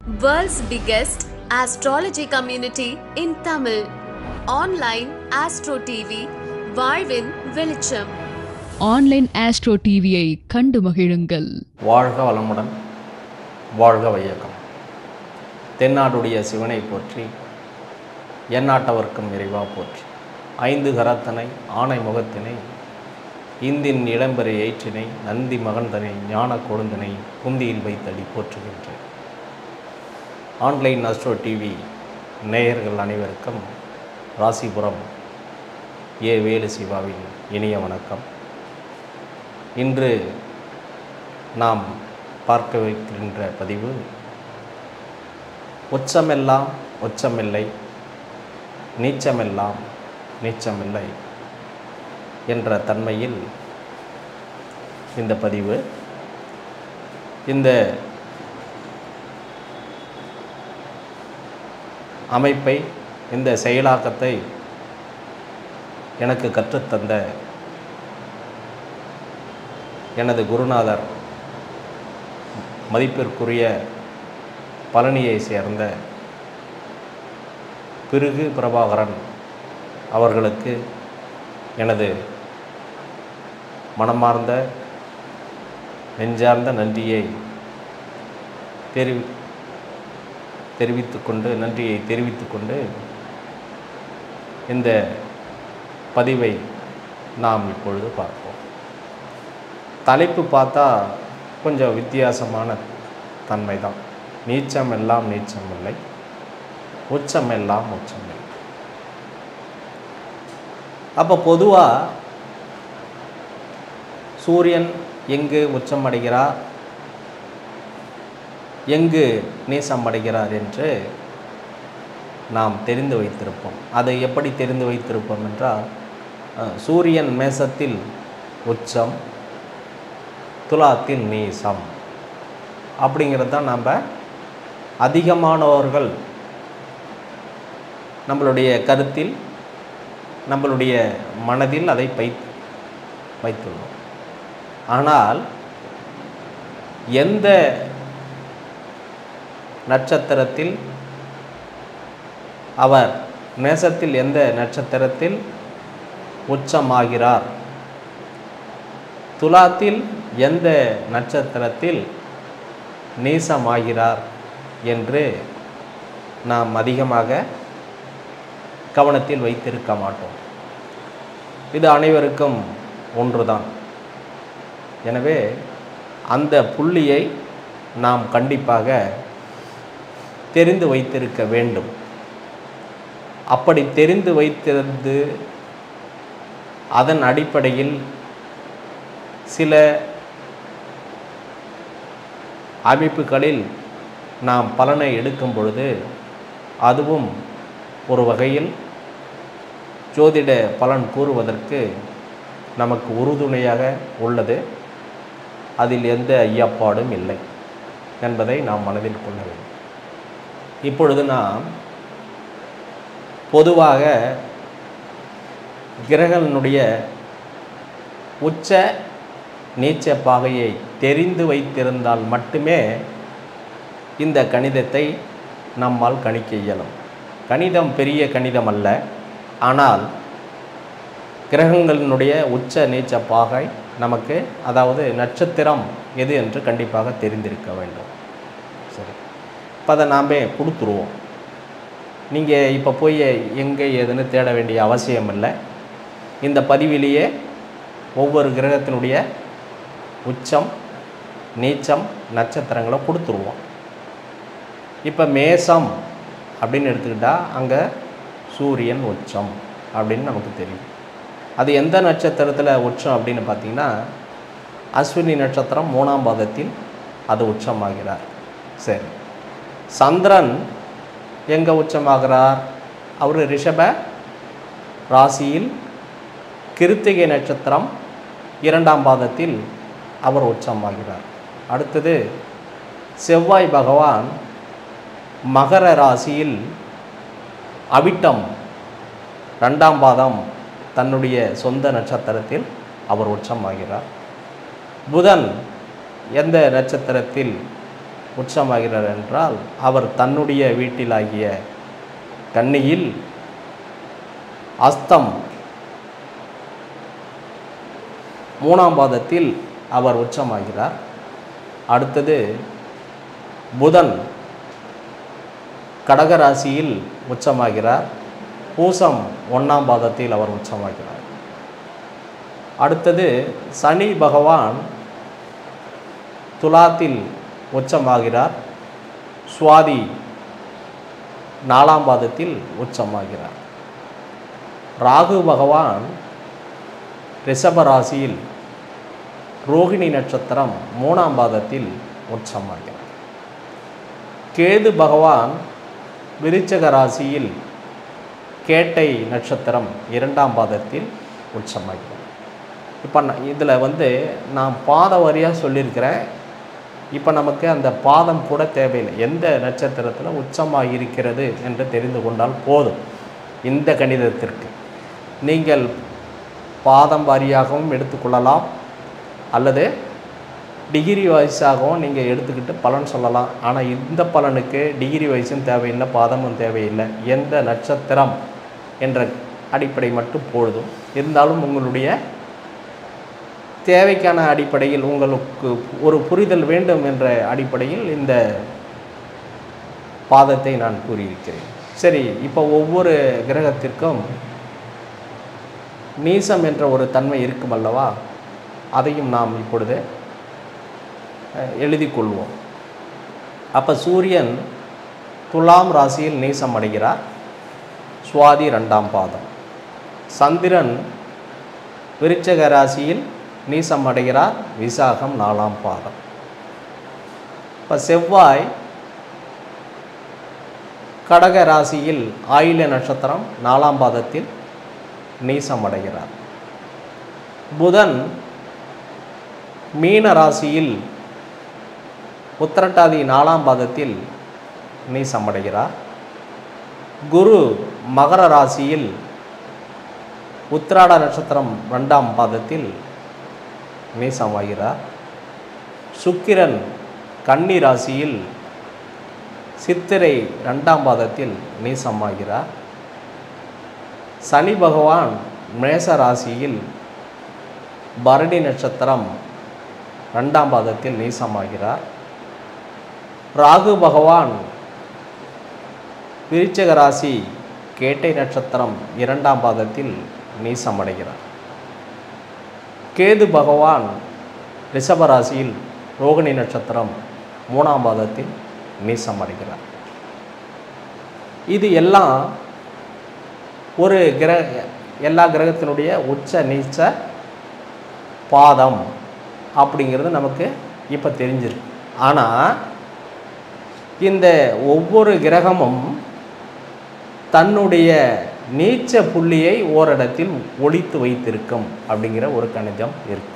World's biggest astrology community in Tamil. Online Astro TV, வாழ்வின் வெளிச்சம் online astro டிவியை கண்டு மகிழுங்கள் வாழ்க வளமுடன் வாழ்க வையகம் தென்னாடுடைய சிவனை போற்றி எந்நாட்டவர்க்கும் இறைவா போற்றி ஐந்து கரத்தனை ஆணை முகத்தினை இந்தின் இளம்பெறை ஏற்றினை நந்தி மகன்தனை ஞான கொழுந்தனை குந்தியில் வைத்தடி போற்றுகின்றேன் ஆன்லைன் அஸ்ட்ரோ டிவி நேயர்கள் அனைவருக்கும் ராசிபுரம் ஏ வேலு சிவாவின் இனிய வணக்கம் இன்று நாம் பார்க்க வைக்கின்ற பதிவு உச்சமெல்லாம் உச்சமில்லை நீச்சமெல்லாம் நீச்சமில்லை என்ற தன்மையில் இந்த பதிவு இந்த அமைப்பை இந்த செயலாக்கத்தை எனக்கு கற்றுத்தந்த எனது குருநாதர் மதிப்பிற்குரிய பழனியை சேர்ந்த பிருகு பிரபாகரன் அவர்களுக்கு எனது மனமார்ந்த நெஞ்சார்ந்த நன்றியை தெரிவி தெரிவித்துக்கொண்டு நன்றியை தெரிவித்துக்கொண்டு இந்த பதிவை நாம் இப்பொழுது பார்ப்போம் தலைப்பு பார்த்தா கொஞ்சம் வித்தியாசமான தன்மை தான் நீச்சம் எல்லாம் நீச்சம் இல்லை உச்சம் எல்லாம் உச்சம் இல்லை அப்போ பொதுவாக சூரியன் எங்கு உச்சம் அடைகிறார் எங்கு நீசம் அடைகிறார் என்று நாம் தெரிந்து வைத்திருப்போம் அதை எப்படி தெரிந்து வைத்திருப்போம் என்றால் அஹ், சூரியன் மேசத்தில் உச்சம் துலாத்தில் நீசம் அப்படிங்கிறது தான் நாம் அதிகமானவர்கள் நம்மளுடைய கருத்தில் நம்மளுடைய மனதில் அதை பை வைத்துள்ளோம் ஆனால் எந்த நட்சத்திரத்தில் அவர் நேசத்தில் எந்த நட்சத்திரத்தில் உச்சமாகிறார் துலாத்தில் எந்த நட்சத்திரத்தில் நீசமாகிறார் என்று நாம் அதிகமாக கவனத்தில் வைத்திருக்க மாட்டோம் இது அனைவருக்கும் ஒன்றுதான் எனவே அந்த புள்ளியை நாம் கண்டிப்பாக தெரிந்து வைத்திருக்க வேண்டும் அப்படி தெரிந்து வைத்திருந்து அதன் அடிப்படையில் சில அமைப்புகளில் நாம் பலனை எடுக்கும் பொழுது அதுவும் ஒரு வகையில் ஜோதிட பலன் கூறுவதற்கு நமக்கு உறுதுணையாக உள்ளது அதில் எந்த ஐயப்பாடும் இல்லை என்பதை நாம் மனதில் கொள்ள வேண்டும் இப்பொழுது நாம் பொதுவாக கிரகனுடைய உச்ச நீச்ச பாகையை தெரிந்து வைத்திருந்தால் மட்டுமே இந்த கணிதத்தை நம்மால் கணிக்க இயலும் கணிதம் பெரிய கணிதம் அல்ல ஆனால் கிரகங்களினுடைய உச்ச நீச்ச பாகை நமக்கு அதாவது நட்சத்திரம் எது என்று கண்டிப்பாக தெரிந்திருக்க வேண்டும் சரி இப்போ அதை நாமே கொடுத்துருவோம் நீங்கள் இப்போ போய் எங்கே ஏதுன்னு தேட வேண்டிய அவசியம் இல்லை இந்த பதிவிலேயே ஒவ்வொரு கிரகத்தினுடைய உச்சம் நீச்சம் நட்சத்திரங்களை கொடுத்துருவோம் இப்போ மேசம் அப்படின்னு எடுத்துக்கிட்டால் அங்கே சூரியன் உச்சம் அப்படின்னு நமக்கு தெரியும் அது எந்த நட்சத்திரத்தில் உச்சம் அப்படின்னு பார்த்தீங்கன்னா அஸ்வினி நட்சத்திரம் மூணாம் பாதத்தில் அது உச்சமாகிறார் சரி சந்திரன் எங்கே உச்சமாகிறார் அவர் ரிஷப ராசியில் கிருத்திகை நட்சத்திரம் இரண்டாம் பாதத்தில் அவர் உச்சமாகிறார் அடுத்தது செவ்வாய் பகவான் மகர ராசியில் அவிட்டம் ரெண்டாம் பாதம் தன்னுடைய சொந்த நட்சத்திரத்தில் அவர் உச்சமாகிறார் புதன் எந்த நட்சத்திரத்தில் உச்சமாகிறார் என்றால் அவர் தன்னுடைய வீட்டிலாகிய கன்னியில் அஸ்தம் மூணாம் பாதத்தில் அவர் உச்சமாகிறார் அடுத்தது புதன் கடகராசியில் உச்சமாகிறார் பூசம் ஒன்றாம் பாதத்தில் அவர் உச்சமாகிறார் அடுத்தது சனி பகவான் துலாத்தில் உச்சமாகிறார் சுவாதி நாலாம் பாதத்தில் உச்சமாகிறார் ராகு பகவான் ரிஷப ராசியில் ரோகிணி நட்சத்திரம் மூணாம் பாதத்தில் உச்சமாகிறார் கேது பகவான் விருச்சக ராசியில் கேட்டை நட்சத்திரம் இரண்டாம் பாதத்தில் உச்சமாகிறார் இப்போ இதில் வந்து நான் பாத வாரியாக சொல்லியிருக்கிறேன் இப்போ நமக்கு அந்த பாதம் கூட தேவையில்லை எந்த நட்சத்திரத்தில் உச்சமாக இருக்கிறது என்று தெரிந்து கொண்டால் போதும் இந்த கணிதத்திற்கு நீங்கள் பாதம் வாரியாகவும் எடுத்துக்கொள்ளலாம் அல்லது டிகிரி வைஸாகவும் நீங்கள் எடுத்துக்கிட்டு பலன் சொல்லலாம் ஆனால் இந்த பலனுக்கு டிகிரி வைஸும் தேவையில்லை பாதமும் தேவையில்லை எந்த நட்சத்திரம் என்ற அடிப்படை மட்டும் போதும் இருந்தாலும் உங்களுடைய தேவைக்கான அடிப்படையில் உங்களுக்கு ஒரு புரிதல் வேண்டும் என்ற அடிப்படையில் இந்த பாதத்தை நான் கூறியிருக்கிறேன் சரி இப்போ ஒவ்வொரு கிரகத்திற்கும் நீசம் என்ற ஒரு தன்மை இருக்கும் அல்லவா அதையும் நாம் இப்பொழுது அஹ், எழுதிக் கொள்வோம் அப்போ சூரியன் துலாம் ராசியில் நீசம் அடைகிறார் சுவாதி ரெண்டாம் பாதம் சந்திரன் விருச்சக ராசியில் நீசம் அடைகிறார் விசாகம் நாலாம் பாதம் இப்போ செவ்வாய் கடக ராசியில் ஆயில்ய நட்சத்திரம் நாலாம் பாதத்தில் நீசம் அடைகிறார் புதன் மீன ராசியில் உத்திரட்டாதி நாலாம் பாதத்தில் நீசம் அடைகிறார் குரு மகர ராசியில் உத்திராட நட்சத்திரம் ரெண்டாம் பாதத்தில் நீசமாகிறார் சுக்கிரன் கன்னி ராசியில் சித்திரை ரெண்டாம் பாதத்தில் நீசமாகிறார் சனி பகவான் மேச ராசியில் பரணி நட்சத்திரம் ரெண்டாம் பாதத்தில் நீசமாகிறார் ராகு பகவான் விருச்சக ராசி கேட்டை நட்சத்திரம் இரண்டாம் பாதத்தில் நீசமடைகிறார் கேது பகவான் ரிஷப ராசியில் ரோகிணி நட்சத்திரம் மூணாம் பாதத்தில் நீசமடைகிறார் இது எல்லாம் ஒரு கிரக எல்லா கிரகத்தினுடைய உச்ச நீச்ச பாதம் அப்படிங்கிறது நமக்கு இப்போ தெரிஞ்சிருக்கு ஆனால் இந்த ஒவ்வொரு கிரகமும் தன்னுடைய நீச்ச புள்ளியை ஓரிடத்தில் ஒளித்து வைத்திருக்கும் அப்படிங்கிற ஒரு கணிதம் இருக்கு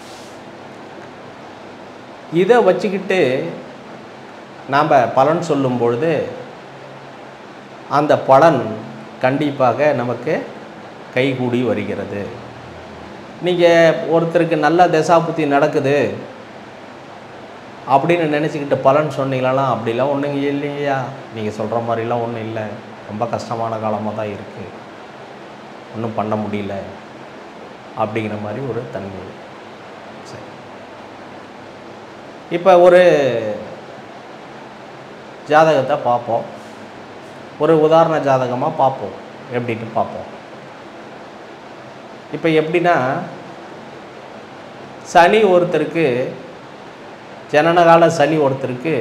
இதை வச்சுக்கிட்டு நாம் பலன் சொல்லும் பொழுது அந்த பலன் கண்டிப்பாக நமக்கு கைகூடி வருகிறது நீங்கள் ஒருத்தருக்கு நல்ல தசாபுத்தி நடக்குது அப்படின்னு நினச்சிக்கிட்டு பலன் சொன்னீங்களா அப்படிலாம் ஒன்றும் இல்லையா நீங்கள் சொல்கிற மாதிரிலாம் ஒன்றும் இல்லை ரொம்ப கஷ்டமான காலமாக தான் இருக்குது ஒன்றும் பண்ண முடியல அப்படிங்கிற மாதிரி ஒரு தன்மை சரி இப்போ ஒரு ஜாதகத்தை பார்ப்போம் ஒரு உதாரண ஜாதகமாக பார்ப்போம் எப்படின்னு பார்ப்போம் இப்போ எப்படின்னா சனி ஒருத்தருக்கு ஜனனகால சனி ஒருத்தருக்கு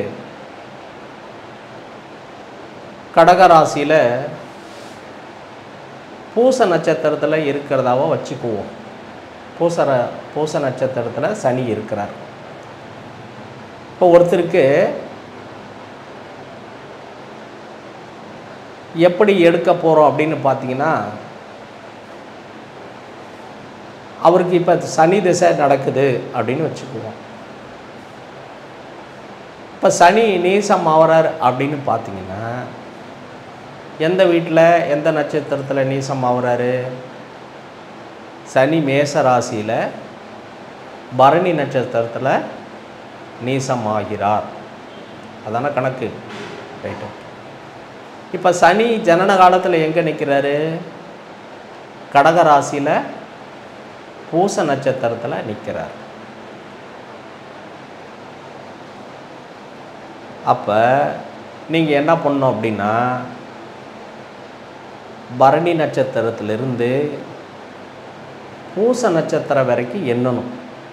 கடகராசியில் பூச நட்சத்திரத்தில் இருக்கிறதாவோ வச்சுக்குவோம் பூச ர- பூச நட்சத்திரத்தில் சனி இருக்கிறார் இப்போ ஒருத்தருக்கு எப்படி எடுக்க போகிறோம் அப்படின்னு பார்த்தீங்கன்னா அவருக்கு இப்போ சனி திசை நடக்குது அப்படின்னு வச்சுக்குவோம் இப்போ சனி நீசம் ஆவறார் அப்படின்னு பார்த்தீங்கன்னா எந்த வீட்டில் எந்த நட்சத்திரத்தில் நீசம் ஆவறாரு சனி மேச ராசியில் பரணி நட்சத்திரத்தில் நீசம் ஆகிறார் அதான கணக்கு ரைட்டு இப்போ சனி ஜனன காலத்தில் எங்கே நிற்கிறாரு கடக ராசியில் பூச நட்சத்திரத்தில் நிற்கிறார் அப்போ நீங்கள் என்ன பண்ணணும் அப்படின்னா பரணி நட்சத்திரத்திலிருந்து பூச நட்சத்திரம் வரைக்கும் எண்ணணும்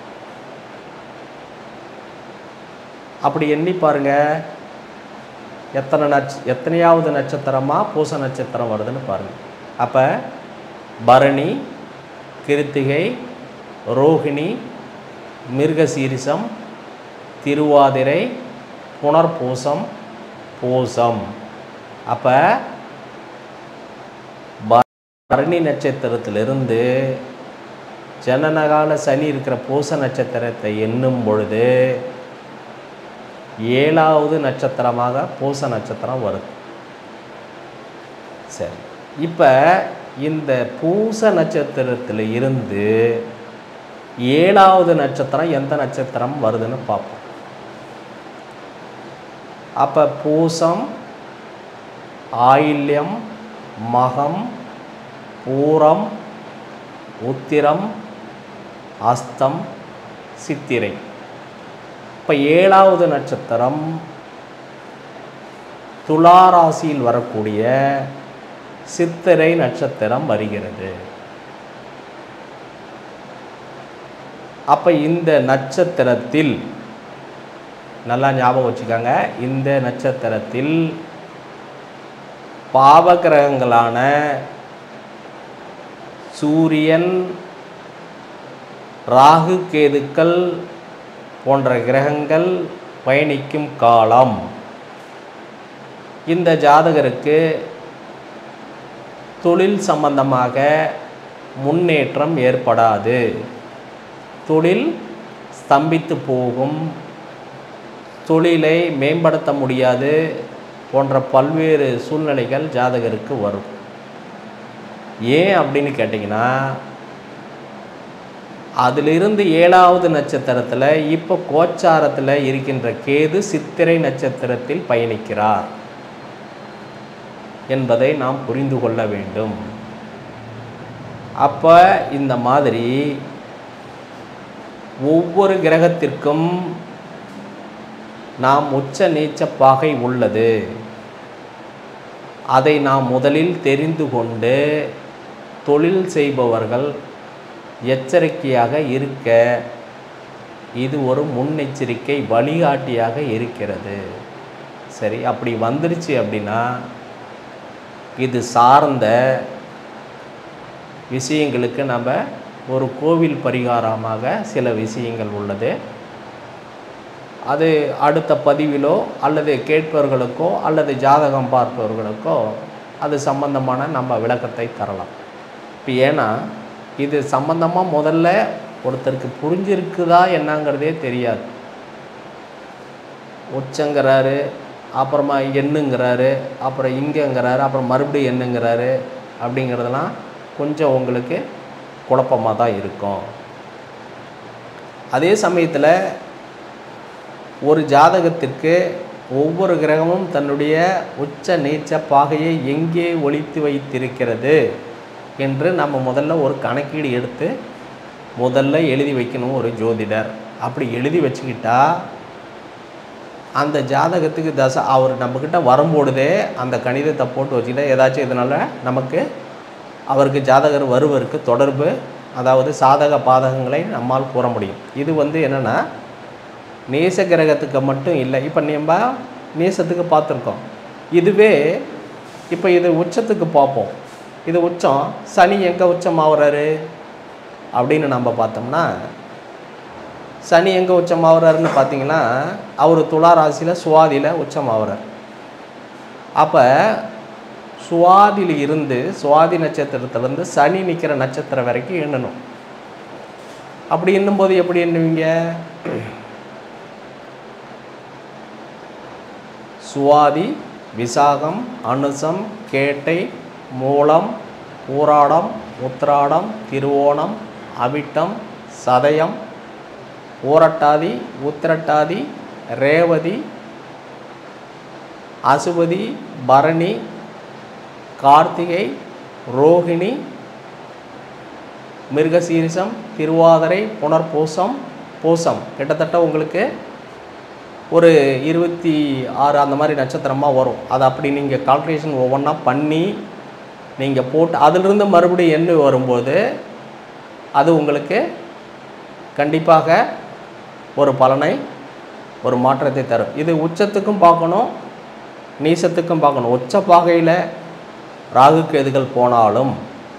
அப்படி எண்ணி பாருங்க எத்தனை நட்ச எத்தனையாவது நட்சத்திரமாக பூச நட்சத்திரம் வருதுன்னு பாருங்க அப்போ பரணி கிருத்திகை ரோகிணி மிருகசீரிசம் திருவாதிரை புனர்பூசம் பூசம் அப்போ பரணி நட்சத்திரத்திலிருந்து ஜனனகால சனி இருக்கிற பூச நட்சத்திரத்தை எண்ணும் பொழுது ஏழாவது நட்சத்திரமாக பூச நட்சத்திரம் வருது சரி இப்போ இந்த பூச நட்சத்திரத்தில் இருந்து ஏழாவது நட்சத்திரம் எந்த நட்சத்திரம் வருதுன்னு பார்ப்போம் அப்போ பூசம் ஆயில்யம் மகம் பூரம் உத்திரம் அஸ்தம் சித்திரை இப்போ ஏழாவது நட்சத்திரம் துலா ராசியில் வரக்கூடிய சித்திரை நட்சத்திரம் வருகிறது அப்போ இந்த நட்சத்திரத்தில் நல்லா ஞாபகம் வச்சுக்கோங்க இந்த நட்சத்திரத்தில் பாவகிரகங்களான சூரியன் ராகு கேதுக்கள் போன்ற கிரகங்கள் பயணிக்கும் காலம் இந்த ஜாதகருக்கு தொழில் சம்பந்தமாக முன்னேற்றம் ஏற்படாது தொழில் ஸ்தம்பித்து போகும் தொழிலை மேம்படுத்த முடியாது போன்ற பல்வேறு சூழ்நிலைகள் ஜாதகருக்கு வரும் ஏன் அப்படின்னு கேட்டிங்கன்னா அதிலிருந்து ஏழாவது நட்சத்திரத்தில் இப்போ கோச்சாரத்தில் இருக்கின்ற கேது சித்திரை நட்சத்திரத்தில் பயணிக்கிறார் என்பதை நாம் புரிந்து கொள்ள வேண்டும் அப்போ இந்த மாதிரி ஒவ்வொரு கிரகத்திற்கும் நாம் உச்ச நீச்ச பாகை உள்ளது அதை நாம் முதலில் தெரிந்து கொண்டு தொழில் செய்பவர்கள் எச்சரிக்கையாக இருக்க இது ஒரு முன்னெச்சரிக்கை வழிகாட்டியாக இருக்கிறது சரி அப்படி வந்துருச்சு அப்படின்னா இது சார்ந்த விஷயங்களுக்கு நம்ம ஒரு கோவில் பரிகாரமாக சில விஷயங்கள் உள்ளது அது அடுத்த பதிவிலோ அல்லது கேட்பவர்களுக்கோ அல்லது ஜாதகம் பார்ப்பவர்களுக்கோ அது சம்பந்தமான நம்ம விளக்கத்தை தரலாம் இப்போ ஏன்னா இது சம்பந்தமாக முதல்ல ஒருத்தருக்கு புரிஞ்சிருக்குதா என்னங்கிறதே தெரியாது உச்சங்கிறாரு அப்புறமா எண்ணுங்கிறாரு அப்புறம் இங்கேங்கிறாரு அப்புறம் மறுபடியும் எண்ணுங்கிறாரு அப்படிங்கிறதெல்லாம் கொஞ்சம் உங்களுக்கு குழப்பமாக தான் இருக்கும் அதே சமயத்தில் ஒரு ஜாதகத்திற்கு ஒவ்வொரு கிரகமும் தன்னுடைய உச்ச நீச்ச பாகையை எங்கே ஒழித்து வைத்திருக்கிறது என்று நம்ம முதல்ல ஒரு கணக்கீடு எடுத்து முதல்ல எழுதி வைக்கணும் ஒரு ஜோதிடர் அப்படி எழுதி வச்சுக்கிட்டா அந்த ஜாதகத்துக்கு தசை அவர் நம்மக்கிட்ட வரும்பொழுதே அந்த கணிதத்தை போட்டு வச்சுக்கிட்டா ஏதாச்சும் இதனால் நமக்கு அவருக்கு ஜாதகர் வருவருக்கு தொடர்பு அதாவது சாதக பாதகங்களை நம்மால் கூற முடியும் இது வந்து என்னென்னா நேச கிரகத்துக்கு மட்டும் இல்லை இப்போ நம்ம நேசத்துக்கு பார்த்துருக்கோம் இதுவே இப்போ இது உச்சத்துக்கு பார்ப்போம் இது உச்சம் சனி எங்கே உச்சம் ஆகுறாரு அப்படின்னு நம்ம பார்த்தோம்னா சனி எங்கே உச்சம் ஆகுறாருன்னு பார்த்தீங்கன்னா அவர் துலா ராசியில் சுவாதியில் உச்சம் ஆகுறார் அப்போ சுவாதியில் இருந்து சுவாதி நட்சத்திரத்துலேருந்து சனி நிற்கிற நட்சத்திரம் வரைக்கும் எண்ணணும் அப்படி எண்ணும்போது எப்படி எண்ணுவீங்க சுவாதி விசாகம் அனுசம் கேட்டை மூலம் பூராடம் உத்திராடம் திருவோணம் அவிட்டம் சதயம் ஊரட்டாதி உத்திரட்டாதி ரேவதி அசுபதி பரணி கார்த்திகை ரோகிணி மிருகசீரிசம் திருவாதிரை புனர்பூசம் பூசம் கிட்டத்தட்ட உங்களுக்கு ஒரு இருபத்தி ஆறு அந்த மாதிரி நட்சத்திரமாக வரும் அது அப்படி நீங்கள் கால்குலேஷன் ஒவ்வொன்றா பண்ணி நீங்கள் போட்டு அதிலிருந்து மறுபடியும் எண்ணு வரும்போது அது உங்களுக்கு கண்டிப்பாக ஒரு பலனை ஒரு மாற்றத்தை தரும் இது உச்சத்துக்கும் பார்க்கணும் நீசத்துக்கும் பார்க்கணும் உச்ச பாகையில் ராகு கேதுகள் போனாலும்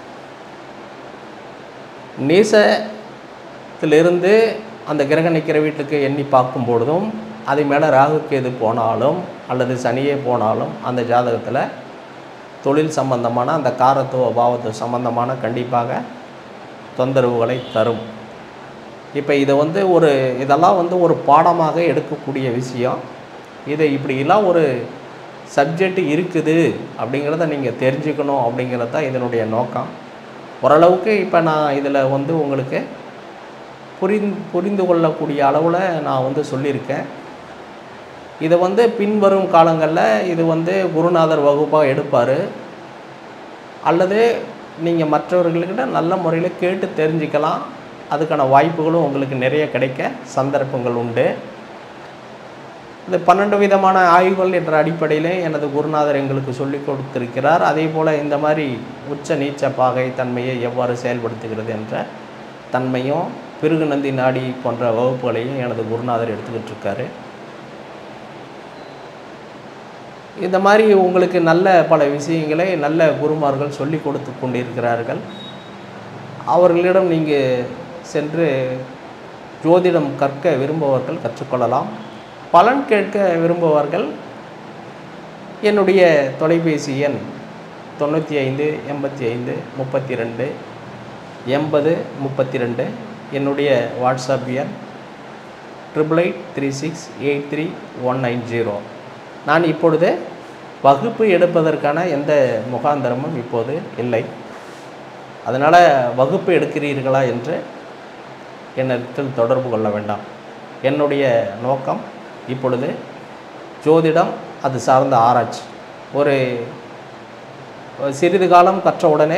நீசத்திலிருந்து அந்த கிரகம் நிற்கிற வீட்டுக்கு எண்ணி பார்க்கும் பொழுதும் அது மேலே ராகு கேது போனாலும் அல்லது சனியே போனாலும் அந்த ஜாதகத்தில் தொழில் சம்பந்தமான அந்த காரத்துவ பாவத்துவ சம்பந்தமான கண்டிப்பாக தொந்தரவுகளை தரும் இப்போ இதை வந்து ஒரு இதெல்லாம் வந்து ஒரு பாடமாக எடுக்கக்கூடிய விஷயம் இதை இப்படிலாம் ஒரு சப்ஜெக்ட் இருக்குது அப்படிங்கிறத நீங்கள் தெரிஞ்சுக்கணும் அப்படிங்கிறது தான் இதனுடைய நோக்கம் ஓரளவுக்கு இப்போ நான் இதில் வந்து உங்களுக்கு புரிந்து புரிந்து கொள்ளக்கூடிய அளவில் நான் வந்து சொல்லியிருக்கேன் இதை வந்து பின்வரும் காலங்களில் இது வந்து குருநாதர் வகுப்பாக எடுப்பார் அல்லது நீங்கள் மற்றவர்கள்கிட்ட நல்ல முறையில் கேட்டு தெரிஞ்சுக்கலாம் அதுக்கான வாய்ப்புகளும் உங்களுக்கு நிறைய கிடைக்க சந்தர்ப்பங்கள் உண்டு இந்த பன்னெண்டு விதமான ஆய்வுகள் என்ற அடிப்படையில் எனது குருநாதர் எங்களுக்கு சொல்லி கொடுத்திருக்கிறார் அதே போல் இந்த மாதிரி உச்ச நீச்ச பாகை தன்மையை எவ்வாறு செயல்படுத்துகிறது என்ற தன்மையும் பிருகு நந்தி நாடி போன்ற வகுப்புகளையும் எனது குருநாதர் எடுத்துக்கிட்டு இருக்காரு இந்த மாதிரி உங்களுக்கு நல்ல பல விஷயங்களை நல்ல குருமார்கள் சொல்லி கொடுத்து கொண்டிருக்கிறார்கள் அவர்களிடம் நீங்கள் சென்று ஜோதிடம் கற்க விரும்புபவர்கள் கற்றுக்கொள்ளலாம் பலன் கேட்க விரும்புபவர்கள் என்னுடைய தொலைபேசி எண் தொண்ணூற்றி ஐந்து எண்பத்தி ஐந்து முப்பத்தி ரெண்டு எண்பது முப்பத்தி ரெண்டு என்னுடைய வாட்ஸ்அப் எண் triple eight three six eight three one nine zero நான் இப்பொழுது வகுப்பு எடுப்பதற்கான எந்த முகாந்தரமும் இப்போது இல்லை அதனால் வகுப்பு எடுக்கிறீர்களா என்று என்னிடத்தில் தொடர்பு கொள்ள வேண்டாம் என்னுடைய நோக்கம் இப்பொழுது ஜோதிடம் அது சார்ந்த ஆராய்ச்சி ஒரு சிறிது காலம் கற்ற உடனே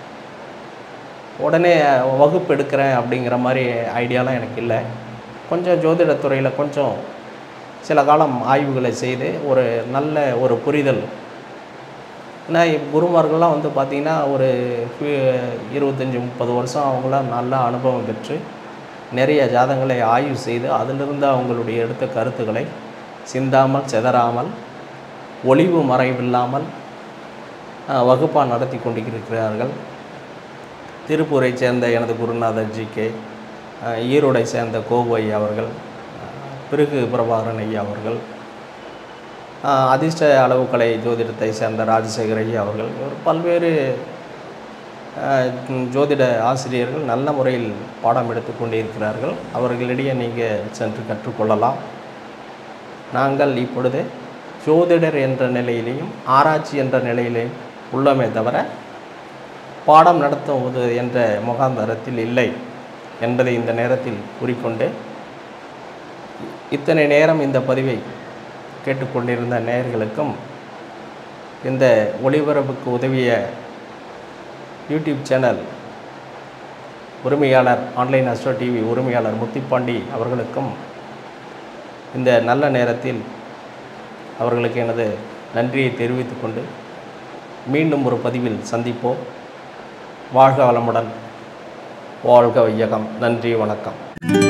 உடனே வகுப்பு எடுக்கிறேன் அப்படிங்கிற மாதிரி ஐடியாலாம் எனக்கு இல்லை கொஞ்சம் ஜோதிடத்துறையில் கொஞ்சம் சில காலம் ஆய்வுகளை செய்து ஒரு நல்ல ஒரு புரிதல் ஏன்னா குருமார்கள்லாம் வந்து பார்த்திங்கன்னா ஒரு இருபத்தஞ்சி முப்பது வருஷம் அவங்களாம் நல்ல அனுபவம் பெற்று நிறைய ஜாதங்களை ஆய்வு செய்து அதிலிருந்து அவங்களுடைய எடுத்த கருத்துக்களை சிந்தாமல் செதறாமல் ஒளிவு மறைவில்லாமல் வகுப்பாக நடத்தி கொண்டிருக்கிறார்கள் திருப்பூரை சேர்ந்த எனது குருநாதர் ஜி கே ஈரோடை சேர்ந்த கோபு ஐயா அவர்கள் பிறகு பிரபாகரன் ஐயா அவர்கள் அதிர்ஷ்ட அளவுக்கலை ஜோதிடத்தை சேர்ந்த ராஜசேகர் ஐயா அவர்கள் இவர் பல்வேறு ஜோதிட ஆசிரியர்கள் நல்ல முறையில் பாடம் எடுத்து கொண்டிருக்கிறார்கள் அவர்களிடையே நீங்கள் சென்று கற்றுக்கொள்ளலாம் நாங்கள் இப்பொழுது ஜோதிடர் என்ற நிலையிலையும் ஆராய்ச்சி என்ற நிலையிலையும் உள்ளோமே தவிர பாடம் நடத்துவது என்ற முகாந்தரத்தில் இல்லை என்பதை இந்த நேரத்தில் கூறிக்கொண்டு இத்தனை நேரம் இந்த பதிவை கேட்டுக்கொண்டிருந்த நேயர்களுக்கும் இந்த ஒளிபரப்புக்கு உதவிய யூடியூப் சேனல் உரிமையாளர் ஆன்லைன் அஸ்ட்ரோ டிவி உரிமையாளர் முத்திப்பாண்டி அவர்களுக்கும் இந்த நல்ல நேரத்தில் அவர்களுக்கு எனது நன்றியை தெரிவித்துக்கொண்டு மீண்டும் ஒரு பதிவில் சந்திப்போம் வாழ்க வளமுடன் வாழ்க வையகம் நன்றி வணக்கம்